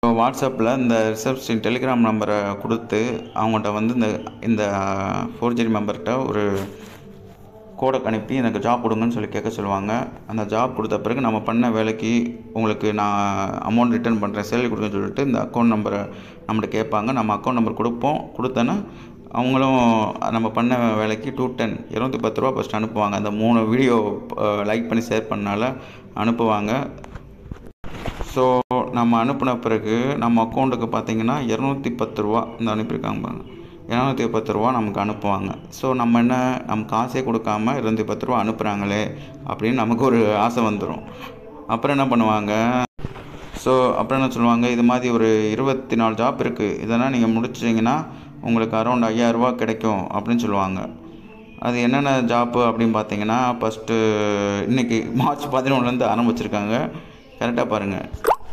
வாட்ஸ்அப்பில் இந்த reception Telegram நம்பரை கொடுத்து அவங்கள்ட்ட வந்து இந்த இந்த ஃபோர்ஜரி மெம்பர்கிட்ட ஒரு கோடை அனுப்பி எனக்கு ஜாப் கொடுங்கன்னு சொல்லி கேட்க சொல்லுவாங்க அந்த ஜாப் கொடுத்த பிறகு நம்ம பண்ண வேலைக்கு உங்களுக்கு நான் அமௌண்ட் ரிட்டர்ன் பண்ணுறேன் சேலரி கொடுங்கன்னு சொல்லிட்டு இந்த அக்கௌண்ட் நம்பரை நம்மகிட்ட கேட்பாங்க நம்ம அக்கௌண்ட் நம்பர் கொடுப்போம் கொடுத்தோன்னா அவங்களும் நம்ம பண்ண வேலைக்கு டூ டென் இருநூத்தி பத்து ரூபா ஃபஸ்ட் அனுப்புவாங்க அந்த மூணு வீடியோ லைக் பண்ணி ஷேர் பண்ணனால அனுப்புவாங்க ஸோ நம்ம அனுப்பின பிறகு நம்ம அக்கௌண்ட்டுக்கு பார்த்தீங்கன்னா இரநூத்தி பத்து ரூபா இந்த அனுப்பியிருக்காங்க பாருங்க இரநூத்தி பத்து ரூபா நமக்கு அனுப்புவாங்க ஸோ நம்ம என்ன நம்ம காசே கொடுக்காம இரநூத்தி பத்து ரூபா அனுப்புகிறாங்களே அப்படின்னு நமக்கு ஒரு ஆசை வந்துடும் அப்புறம் என்ன பண்ணுவாங்க ஸோ அப்புறம் என்ன சொல்லுவாங்க இது மாதிரி ஒரு இருபத்தி நாலு ஜாப் இருக்குது இதெல்லாம் நீங்கள் முடிச்சிட்டிங்கன்னா உங்களுக்கு அரௌண்ட் ஐயாயிரரூபா கிடைக்கும் அப்படின்னு சொல்லுவாங்க அது என்னென்ன ஜாப்பு அப்படின்னு பார்த்தீங்கன்னா ஃபஸ்ட்டு இன்றைக்கி மார்ச் பதினொன்றுலேருந்து ஆரம்பிச்சிருக்காங்க கரெக்டாக பாருங்கள்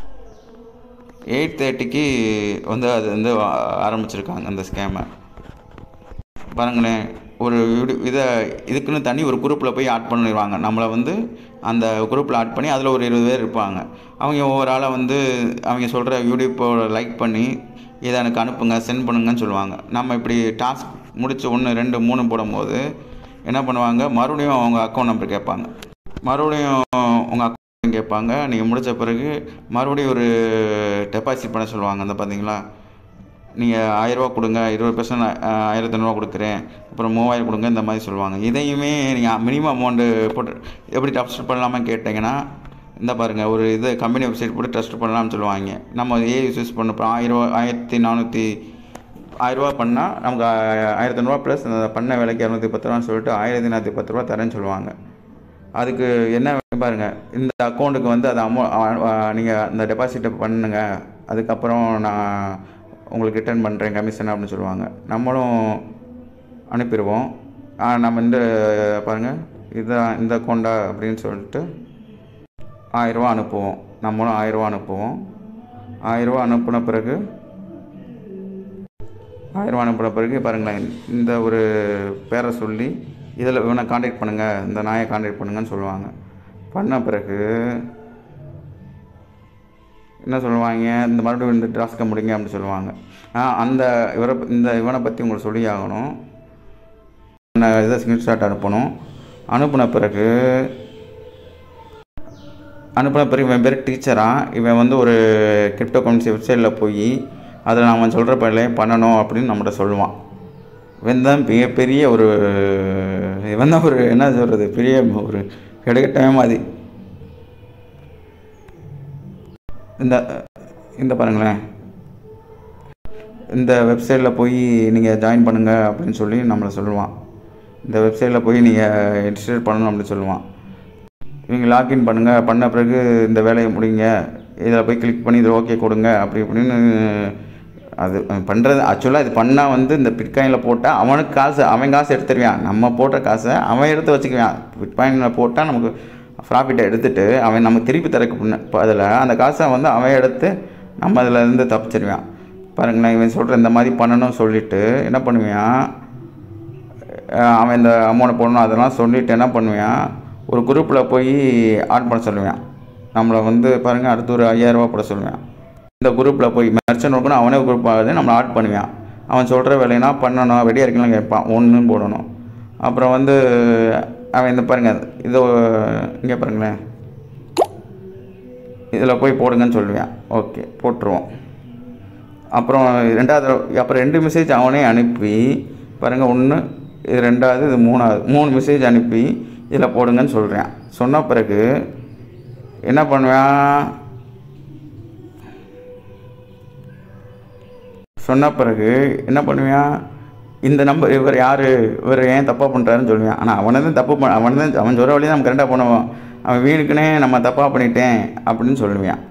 எயிட் தேர்ட்டிக்கு வந்து அது வந்து ஆரம்பிச்சிருக்காங்க அந்த ஸ்கேமை பாருங்களேன் ஒரு வீடு இதை இதுக்குன்னு தனி ஒரு குரூப்பில் போய் ஆட் பண்ணிடுவாங்க நம்மளை வந்து அந்த குரூப்பில் ஆட் பண்ணி அதில் ஒரு இருபது பேர் இருப்பாங்க அவங்க ஒவ்வொரு ஆளாக வந்து அவங்க சொல்கிற யூடியூப்போட லைக் பண்ணி இதை எனக்கு அனுப்புங்க சென்ட் பண்ணுங்கன்னு சொல்லுவாங்க நம்ம இப்படி டாஸ்க் முடிச்சு ஒன்று ரெண்டு மூணு போடும்போது என்ன பண்ணுவாங்க மறுபடியும் அவங்க அக்கௌண்ட் நம்பர் கேட்பாங்க மறுபடியும் உங்கள் அக்கௌண்ட் கேட்பாங்க நீங்கள் முடித்த பிறகு மறுபடியும் ஒரு டெபாசிட் பண்ண சொல்லுவாங்க அந்த பார்த்தீங்களா நீங்கள் ஆயிரரூவா கொடுங்க இருபது பர்சன்ட் ஆயிரத்தி ஐநூறுவா கொடுக்குறேன் அப்புறம் மூவாயிரம் கொடுங்க இந்த மாதிரி சொல்லுவாங்க இதையுமே நீங்கள் மினிமம் அமௌண்ட்டு போட்டு எப்படி டெபாசிட் பண்ணலாமா கேட்டிங்கன்னா இந்த பாருங்கள் ஒரு இது கம்பெனி வெப்சைட் போட்டு ட்ரஸ்ட் பண்ணலாம்னு சொல்லுவாங்க நம்ம ஏ யூஸ் பண்ண போகிறோம் ஆயிரரூவா ஆயிரத்தி நானூற்றி ஆயிரரூவா பண்ணால் நமக்கு ஆயிரத்தி ஐநூறுவா ப்ளஸ் அந்த பண்ண வேலைக்கு இரநூத்தி பத்து ரூபான்னு சொல்லிட்டு ஆயிரத்தி நானூற்றி பத்து ரூபா தரேன்னு சொல்லுவாங்க அதுக்கு என்ன பாருங்கள் இந்த அக்கௌண்ட்டுக்கு வந்து அதை அமௌ நீங்கள் அந்த டெபாசிட்டை பண்ணுங்கள் அதுக்கப்புறம் நான் உங்களுக்கு ரிட்டர்ன் பண்ணுறேன் கமிஷன் அப்படின்னு சொல்லுவாங்க நம்மளும் அனுப்பிடுவோம் நம்ம இந்த பாருங்கள் இதுதான் இந்த அக்கௌண்டா அப்படின்னு சொல்லிட்டு ஆயிரரூவா அனுப்புவோம் நம்மளும் ஆயிரரூவா அனுப்புவோம் ஆயிரரூவா அனுப்பின பிறகு ஆயிரரூவா அனுப்பின பிறகு பாருங்களேன் இந்த ஒரு பேரை சொல்லி இதில் இவனை காண்டாக்ட் பண்ணுங்கள் இந்த நாயை காண்டாக்ட் பண்ணுங்கன்னு சொல்லுவாங்க பண்ண பிறகு என்ன சொல்லுவாங்க இந்த மறுபடியும் இந்த டாஸ்க்கை முடிங்க அப்படின்னு சொல்லுவாங்க அந்த இவரை இந்த இவனை பற்றி உங்களுக்கு சொல்லி ஆகணும் நான் இதை ஸ்க்ரீன்ஷாட் அனுப்பணும் அனுப்பின பிறகு அனுப்பின பிறகு இவன் பேர் டீச்சராக இவன் வந்து ஒரு கிரிப்டோ கரன்சி வெப்சைட்டில் போய் அதில் அவன் சொல்கிற பழைய பண்ணணும் அப்படின்னு நம்மகிட்ட சொல்லுவான் இவன் தான் மிகப்பெரிய ஒரு இவன் தான் ஒரு என்ன சொல்கிறது பெரிய ஒரு கிடைக்கட்டவே மாதிரி இந்த இந்த பாருங்களேன் இந்த வெப்சைட்டில் போய் நீங்கள் ஜாயின் பண்ணுங்கள் அப்படின்னு சொல்லி நம்மளை சொல்லுவான் இந்த வெப்சைட்டில் போய் நீங்கள் ரெஜிஸ்டர் பண்ணணும் அப்படின்னு சொல்லுவான் இவங்க லாக்இன் பண்ணுங்கள் பண்ண பிறகு இந்த வேலையை முடிங்க இதில் போய் கிளிக் பண்ணி இதை ஓகே கொடுங்க அப்படி இப்படின்னு அது பண்ணுறது ஆக்சுவலாக இது பண்ணால் வந்து இந்த பிட்காயினில் போட்டால் அவனுக்கு காசு அவன் காசு எடுத்துருவான் நம்ம போட்ட காசை அவன் எடுத்து வச்சுக்குவான் பிட்காயினில் போட்டால் நமக்கு ப்ராஃபிட்டை எடுத்துகிட்டு அவன் நம்ம திருப்பி தரக்கு அதில் அந்த காசை வந்து அவன் எடுத்து நம்ம அதில் இருந்து தப்பிச்சிருவான் பாருங்களேன் இவன் சொல்கிற இந்த மாதிரி பண்ணணும்னு சொல்லிவிட்டு என்ன பண்ணுவான் அவன் இந்த அமௌண்ட் போடணும் அதெல்லாம் சொல்லிவிட்டு என்ன பண்ணுவான் ஒரு குரூப்பில் போய் ஆட் பண்ண சொல்லுவான் நம்மளை வந்து பாருங்கள் அடுத்து ஒரு ஐயாயிரரூபா போட சொல்லுவான் இந்த குரூப்பில் போய் மெர்ச்சன் இருக்கணும் அவனே குரூப் ஆகுது நம்மளை ஆட் பண்ணுவான் அவன் சொல்கிற வேலைனா பண்ணணும் ரெடியாக இருக்கலாம் கேட்பான் ஒன்றுன்னு போடணும் அப்புறம் வந்து அவன் இந்த பாருங்கள் இது இங்கே பாருங்களேன் இதில் போய் போடுங்கன்னு சொல்லுவேன் ஓகே போட்டுருவோம் அப்புறம் ரெண்டாவது அப்புறம் ரெண்டு மெசேஜ் அவனே அனுப்பி பாருங்கள் ஒன்று இது ரெண்டாவது இது மூணாவது மூணு மெசேஜ் அனுப்பி இதில் போடுங்கன்னு சொல்கிறேன் சொன்ன பிறகு என்ன பண்ணுவேன் சொன்ன பிறகு என்ன பண்ணுவேன் இந்த நம்பர் இவர் யார் இவர் ஏன் தப்பாக பண்ணுறாருன்னு சொல்லுவேன் ஆனால் அவனை தான் தப்பு பண்ண அவனை தான் அவன் சொல்கிற வழி நம்ம கரெக்டாக பண்ணுவோம் அவன் வீணுக்குனே நம்ம தப்பாக பண்ணிட்டேன் அப்படின்னு சொல்லுவேன்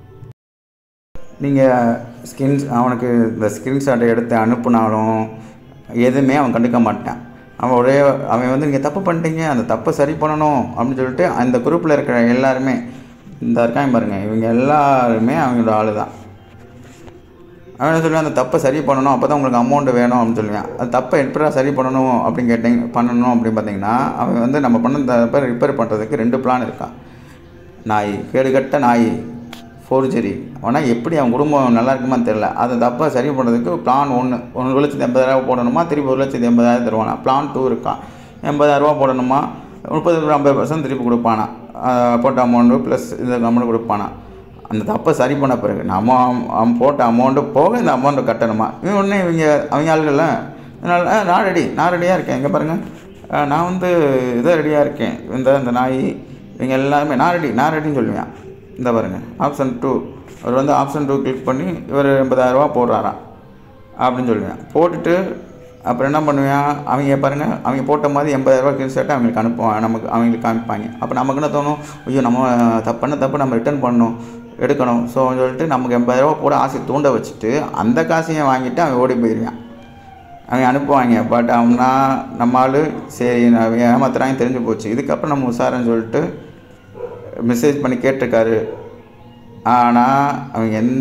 நீங்கள் ஸ்கின்ஸ் அவனுக்கு இந்த ஸ்க்ரீன்ஷாட்டை எடுத்து அனுப்புனாலும் எதுவுமே அவன் கண்டுக்க மாட்டான் அவன் ஒரே அவன் வந்து நீங்கள் தப்பு பண்ணிட்டீங்க அந்த தப்பை சரி பண்ணணும் அப்படின்னு சொல்லிட்டு அந்த குரூப்பில் இருக்கிற எல்லாருமே இந்த இருக்காங்க பாருங்கள் இவங்க எல்லாருமே அவங்களோட ஆள் தான் அவன் என்ன சொல்லுவேன் அந்த தப்பை சரி பண்ணணும் அப்போ தான் உங்களுக்கு அமௌண்ட் வேணும் அப்படின்னு சொல்லுவேன் அது தப்பை எப்படா சரி பண்ணணும் அப்படின்னு கேட்டிங்க பண்ணணும் அப்படின்னு பார்த்தீங்கன்னா அவன் வந்து நம்ம பண்ண தப்பை ரிப்பேர் பண்ணுறதுக்கு ரெண்டு பிளான் இருக்கான் நாய் கேடுகட்ட நாய் ஃபோர்ஜரி ஆனால் எப்படி அவன் குடும்பம் நல்லா இருக்குமான்னு தெரில அதை தப்பாக சரி பண்ணுறதுக்கு பிளான் ஒன்று ஒரு லட்சத்தி எண்பதாயிரம் போடணுமா திருப்பி ஒரு லட்சத்தி எண்பதாயிரம் தருவானா பிளான் டூ இருக்கான் எண்பதாயிரரூபா போடணுமா முப்பது ஐம்பது பர்சன்ட் திருப்பி கொடுப்பானா ஆஹ் போட்ட அமௌண்ட்டு ப்ளஸ் இந்த அமௌண்ட் கொடுப்பானா அந்த தப்பை சரி பண்ண பிறகு நம்ம அவன் அவன் போட்ட அமௌண்ட்டு போக இந்த அமௌண்ட்டை கட்டணுமா இவன் ஒன்று இவங்க அவங்க ஆளுகள்ல அதனால் ஆ, நான் ரெடி நான் ரெடியாக இருக்கேன் இங்கே பாருங்கள் ஆ, நான் வந்து இதை ரெடியாக இருக்கேன் இந்த இந்த நாய் இவங்க எல்லாருமே நான் ரெடி நான் ரெடின்னு சொல்லுவேன் இந்த பாருங்கள் ஆப்ஷன் டூ அவர் வந்து ஆப்ஷன் டூ கிளிக் பண்ணி இவர் எண்பதாயிரரூபா போடுறாராம் அப்படின்னு சொல்லுவேன் போட்டுட்டு அப்புறம் என்ன பண்ணுவேன் அவங்க பாருங்கள் அவங்க போட்ட மாதிரி எண்பதாயிரரூபா கிரிசெட்டை அவங்களுக்கு அனுப்புவாங்க நமக்கு அவங்களுக்கு காமிப்பாங்க அப்போ நமக்கு என்ன தோணும் ஐயோ நம்ம தப்பு பண்ண தப்பு நம்ம ரிட்டர்ன் பண்ணணும் எடுக்கணும் ஸோ சொல்லிட்டு நமக்கு எண்பதாயிரரூபா போட ஆசை தூண்ட வச்சுட்டு அந்த காசையும் வாங்கிட்டு அவன் ஓடி போயிடுவான் அவங்க அனுப்புவாங்க பட் அவனா நம்ம ஆளு சரி நான் ஏமாத்துறாங்க தெரிஞ்சு போச்சு இதுக்கப்புறம் நம்ம உஷாரன்னு சொல்லிட்டு மெசேஜ் பண்ணி கேட்டிருக்காரு ஆனால் அவங்க எந்த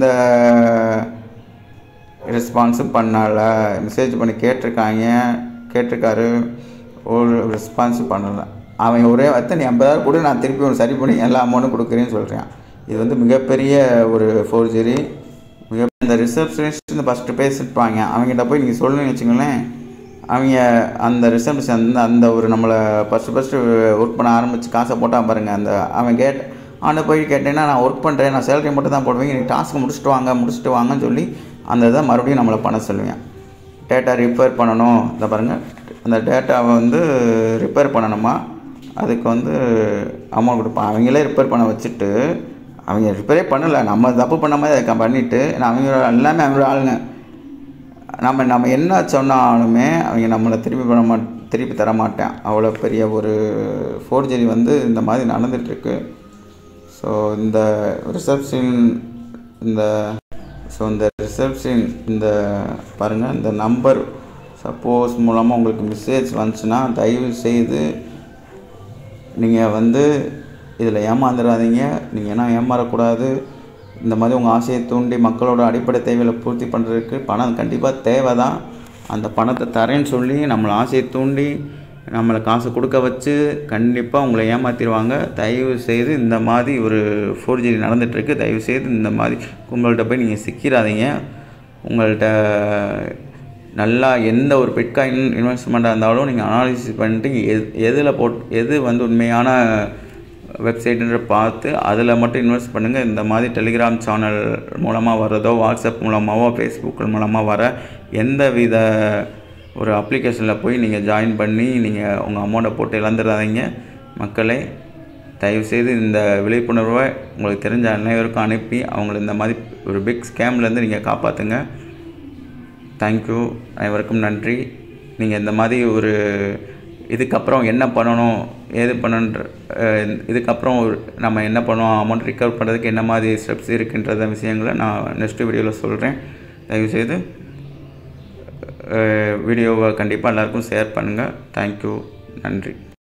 ரெஸ்பான்ஸும் பண்ணல மெசேஜ் பண்ணி கேட்டிருக்காங்க கேட்டிருக்காரு ஒரு ரெஸ்பான்ஸும் பண்ணலை அவன் ஒரே வார்த்தை நீ ஐம்பதாயிரம் கூட நான் திருப்பி உனக்கு சரி பண்ணி எல்லா அமௌண்ட்டும் கொடுக்குறேன்னு சொல்கிறேன் இது வந்து மிகப்பெரிய ஒரு ஃபோர்ஜரி மிக இந்த ரிசப்ஷனிஸ்ட் இந்த ஃபஸ்ட்டு பேசிட்டுவாங்க அவங்ககிட்ட போய் நீங்கள் சொல்லணும்னு வச்சுங்களேன் அவங்க அந்த ரிசப்ஷன் அந்த அந்த ஒரு நம்மளை ஃபஸ்ட்டு ஃபஸ்ட்டு ஒர்க் பண்ண ஆரம்பித்து காசை போட்டால் பாருங்கள் அந்த அவன் கேட் அவனை போய் கேட்டேன்னா நான் ஒர்க் பண்ணுறேன் நான் சேலரி மட்டும் தான் போடுவேன் நீங்கள் டாஸ்க் முடிச்சுட்டு வாங்க முடிச்சுட்டு வாங்கன்னு சொல்லி அந்த இதை மறுபடியும் நம்மளை பண்ண சொல்லுவேன் டேட்டா ரிப்பேர் பண்ணணும் இந்த பாருங்கள் அந்த டேட்டாவை வந்து ரிப்பேர் பண்ணணுமா அதுக்கு வந்து அமௌண்ட் கொடுப்பான் அவங்களே ரிப்பேர் பண்ண வச்சுட்டு அவங்க ரிப்பேரே பண்ணலை நம்ம தப்பு பண்ண மாதிரி அதை பண்ணிவிட்டு நான் அவங்க எல்லாமே அவங்களோட ஆளுங்க நம்ம நம்ம என்ன சொன்னாலுமே அவங்க நம்மளை திருப்பி பண்ண மாட் திருப்பி தர மாட்டேன் அவ்வளோ பெரிய ஒரு ஃபோர்ஜரி வந்து இந்த மாதிரி நடந்துகிட்ருக்கு ஸோ இந்த ரிசப்ஷன் இந்த ஸோ இந்த ரிசப்ஷன் இந்த பாருங்கள் இந்த நம்பர் சப்போஸ் மூலமாக உங்களுக்கு மெசேஜ் வந்துச்சுன்னா தயவு செய்து நீங்கள் வந்து இதில் ஏமாந்துடாதீங்க நீங்கள் ஏன்னா ஏமாறக்கூடாது இந்த மாதிரி உங்கள் ஆசையை தூண்டி மக்களோட அடிப்படை தேவைகளை பூர்த்தி பண்ணுறதுக்கு பணம் கண்டிப்பாக தேவை தான் அந்த பணத்தை தரேன்னு சொல்லி நம்மளை ஆசையை தூண்டி நம்மளை காசு கொடுக்க வச்சு கண்டிப்பாக உங்களை ஏமாற்றிடுவாங்க தயவு செய்து இந்த மாதிரி ஒரு ஃபோர்ஜரி நடந்துகிட்ருக்கு தயவு செய்து இந்த மாதிரி கும்பல்கிட்ட போய் நீங்கள் சிக்கிறாதீங்க உங்கள்கிட்ட நல்லா எந்த ஒரு பிட்காயின் இன்வெஸ்ட்மெண்ட்டாக இருந்தாலும் நீங்கள் அனாலிசிஸ் பண்ணிட்டு எது எதில் போட் எது வந்து உண்மையான வெப்சைட்டுன்ற பார்த்து அதில் மட்டும் இன்வெஸ்ட் பண்ணுங்கள் இந்த மாதிரி டெலிகிராம் சேனல் மூலமாக வர்றதோ வாட்ஸ்அப் மூலமாகவோ ஃபேஸ்புக் மூலமாக வர எந்த வித ஒரு அப்ளிகேஷனில் போய் நீங்கள் ஜாயின் பண்ணி நீங்கள் உங்கள் அமௌண்ட்டை போட்டு இழந்துடாதீங்க மக்களே தயவுசெய்து இந்த விழிப்புணர்வை உங்களுக்கு தெரிஞ்ச அனைவருக்கும் அனுப்பி அவங்கள இந்த மாதிரி ஒரு பிக் ஸ்கேம்லேருந்து நீங்கள் காப்பாற்றுங்க தேங்க்யூ அனைவருக்கும் நன்றி நீங்கள் இந்த மாதிரி ஒரு இதுக்கப்புறம் என்ன பண்ணணும் ஏது பண்ணணுன்ற அஹ், இதுக்கப்புறம் ஒரு நம்ம என்ன பண்ணுவோம் அமௌண்ட் ரிகவர் பண்ணுறதுக்கு என்ன மாதிரி ஸ்டெப்ஸ் இருக்குன்றத விஷயங்களை நான் நெக்ஸ்ட் வீடியோவில் சொல்கிறேன் தயவுசெய்து வீடியோவை கண்டிப்பாக எல்லாருக்கும் ஷேர் பண்ணுங்கள் தேங்க்யூ நன்றி